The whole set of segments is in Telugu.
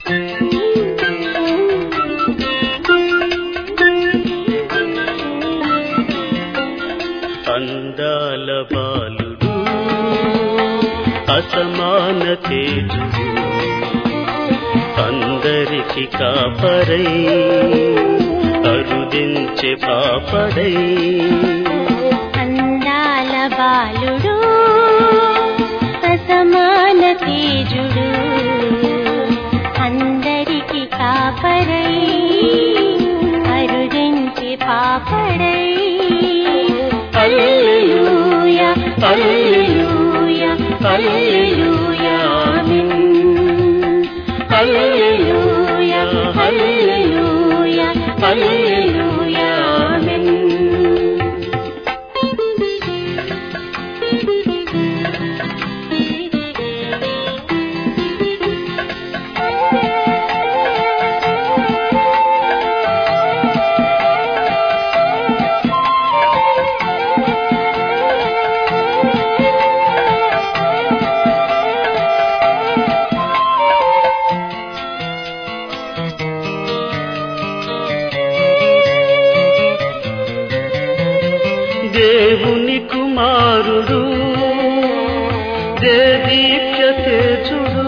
అందాల బాలుడు అసమాన తేజుడు అందరికి కాపరై అరుదించే పాపడై అందాల బాలుడు అసమాన తేజుడు అందరికి కాపరై అరుదించి పాపడై హల్లెలూయా హల్లెలూయా హల్లెలూయా ఆమేన్ హల్లెలూయా హల్లెలూయా హల్లెలూయా ఆమేన్ దేవుని కుమారుడు దేదీప్య తేజుడు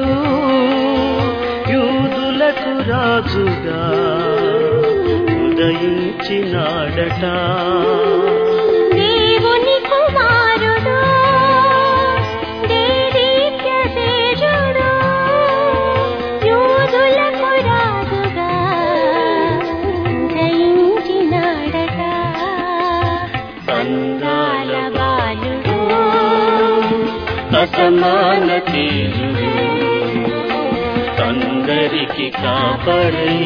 యూదులకు రాజుగా ఉదయించినాడట దేవుని కుమారుడు దేదీప్య తేజుడు యూదులకు రాజుగా జయించినాడట అందాల బాలుడు అసమాన తేజుడు అందరికి కాపడై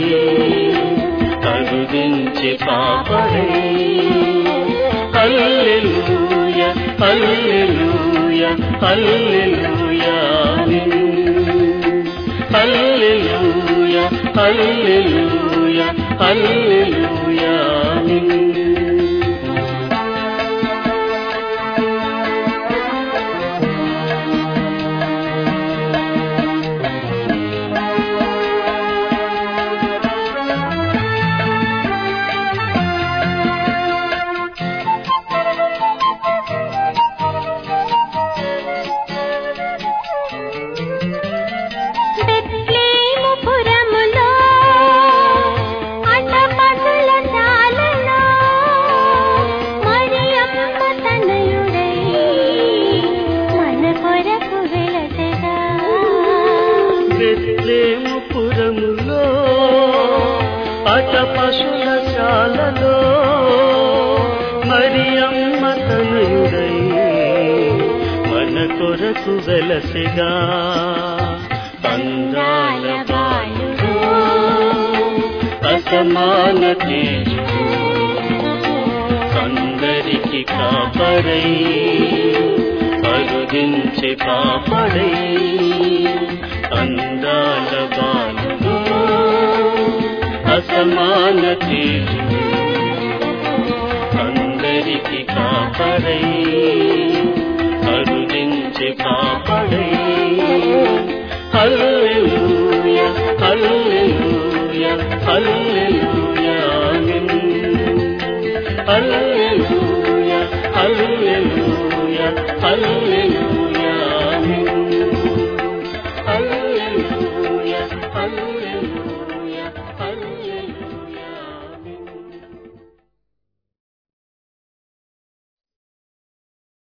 కరుదించి పాపడై హల్లెలూయ హల్లెలూయ హల్లెలూయ ఆమేన్. హల్లెలూయ హల్లెలూయ హల్లెలూయ ఆమేన్. బెత్లెహేము పురములో అటపదుల చాలలో మరియమ్మ తనయుడై మన కొరకు వెలసెగా బెత్లేము పురములో అట పశుల శాలలో మరియమ్మ తనయుడై మన కొరకు వెలసిగా అందాల బాలుడు అసమాన తేజుడు అందరికి కాపరై అరుదించే పాపడై అందాల బాలుడు అసమాన తేజుడు అందరికి కాపరై అరుదించే పాపడై హల్లెలూయా హల్లెలూయా హల్లెలూయా ఆమేన్ హల్లెలూయా హల్లెలూయా హల్లెలూయా